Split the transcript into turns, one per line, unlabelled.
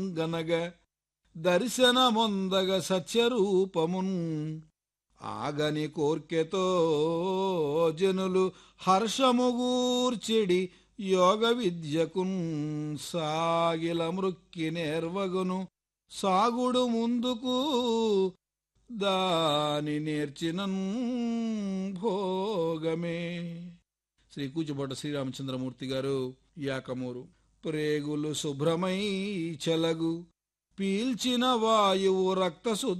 గనగ దర్శనమొందగ సత్యరూపమున్ ఆగని కోర్కెతో జనులు హర్షముగూర్చిడి యోగ విద్యకున్ సాగిల మృక్కి నేర్వగును సాగుడు ముందుకు దాని నేర్చినన్ భోగమే శ్రీ కూచుబొట్ట శ్రీరామచంద్రమూర్తి గారు యాకమూరు ప్రేగులు శుభ్రమై చెలగు పీల్చిన వాయువు రక్త